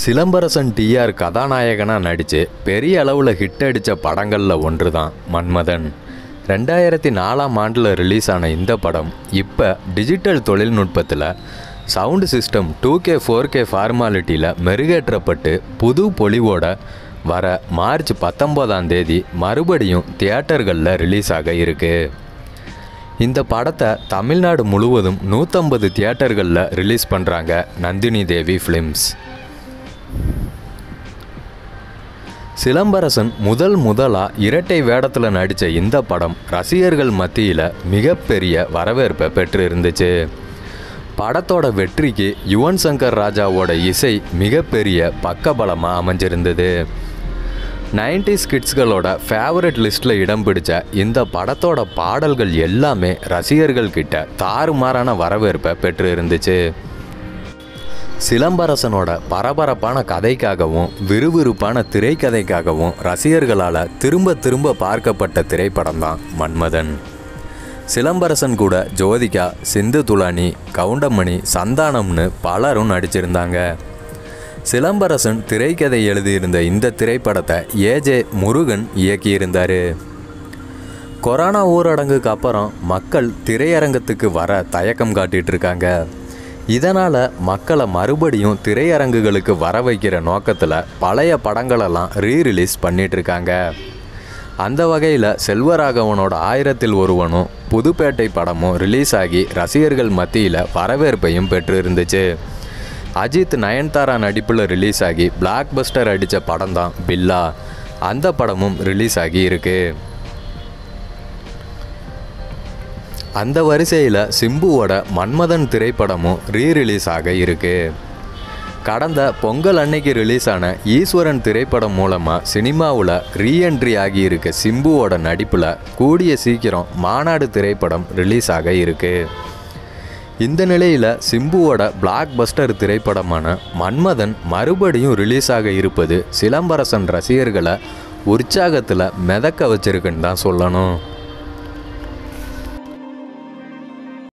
Silambarasan TR கதாநாயகனாக நடித்து பெரிய அளவில் ஹிட் அடித்த படங்களில் ஒன்று தான் மன்மதன் ரெண்டாயிரத்தி நாலாம் ஆண்டில் ரிலீஸ் ஆன இந்த படம் இப்போ டிஜிட்டல் தொழில்நுட்பத்தில் sound system two K four K ஃபார்மாலிட்டியில் மெருகேற்றப்பட்டு புது பொலிவோட வர மார்ச் பத்தொம்போதாம் தேதி மறுபடியும் தியேட்டர்களில் ரிலீஸ் ஆக இருக்குது இந்த படத்தை தமிழ்நாடு முழுவதும் நூற்றம்பது தியேட்டர்களில் ரிலீஸ் பண்ணுறாங்க நந்தினி தேவி ஃபிலிம்ஸ் சிலம்பரசன் முதல் முதலாக இரட்டை வேடத்தில் நடித்த இந்த படம் ரசிகர்கள் மத்தியில் மிகப்பெரிய வரவேற்பை பெற்று இருந்துச்சு படத்தோட வெற்றிக்கு யுவன் சங்கர் ராஜாவோட இசை மிகப்பெரிய பக்கபலமாக அமைஞ்சிருந்தது நைன்டிஸ் கிட்ஸ்களோட ஃபேவரட் லிஸ்ட்டில் இடம் பிடிச்ச இந்த படத்தோட பாடல்கள் எல்லாமே ரசிகர்கள் கிட்ட தாறுமாறான வரவேற்பை பெற்று இருந்துச்சு சிலம்பரசனோட பரபரப்பான கதைக்காகவும் விறுவிறுப்பான திரைக்கதைக்காகவும் ரசிகர்களால் திரும்ப திரும்ப பார்க்கப்பட்ட திரைப்படம் தான் மன்மதன் சிலம்பரசன் கூட ஜோதிகா சிந்து துளானி கவுண்டமணி சந்தானம்னு பலரும் நடிச்சிருந்தாங்க சிலம்பரசன் திரைக்கதை எழுதியிருந்த இந்த திரைப்படத்தை ஏஜே முருகன் இயக்கியிருந்தார் கொரோனா ஊரடங்குக்கு அப்புறம் மக்கள் திரையரங்கத்துக்கு வர தயக்கம் காட்டிட்டு இருக்காங்க இதனால் மக்களை மறுபடியும் திரையரங்குகளுக்கு வர வைக்கிற நோக்கத்தில் பழைய படங்களெல்லாம் ரீரிலீஸ் பண்ணிட்டு இருக்காங்க அந்த வகையில் செல்வராகவனோட ஆயிரத்தில் ஒருவனும் புதுப்பேட்டை படமும் ரிலீஸ் ஆகி ரசிகர்கள் மத்தியில் வரவேற்பையும் பெற்று இருந்துச்சு அஜித் நயன்தாரா நடிப்பில் ரிலீஸ் ஆகி பிளாக் பஸ்டர் அடித்த படம் தான் பில்லா அந்த படமும் ரிலீஸ் ஆகி இருக்கு அந்த வரிசையில் சிம்புவோட மன்மதன் திரைப்படமும் ரீரிலீஸ் ஆக இருக்கு கடந்த பொங்கல் அன்னைக்கு ரிலீஸ் ஆன ஈஸ்வரன் திரைப்படம் மூலமாக சினிமாவில் ரீஎன்ட்ரி ஆகியிருக்க சிம்புவோட நடிப்பில் கூடிய சீக்கிரம் மாநாடு திரைப்படம் ரிலீஸ் ஆக இருக்கு இந்த நிலையில் சிம்புவோட பிளாக் பஸ்டர் திரைப்படமான மன்மதன் மறுபடியும் ரிலீஸ் ஆக இருப்பது சிலம்பரசன் ரசிகர்களை உற்சாகத்தில் மிதக்க வச்சிருக்குன்னு தான் சொல்லணும்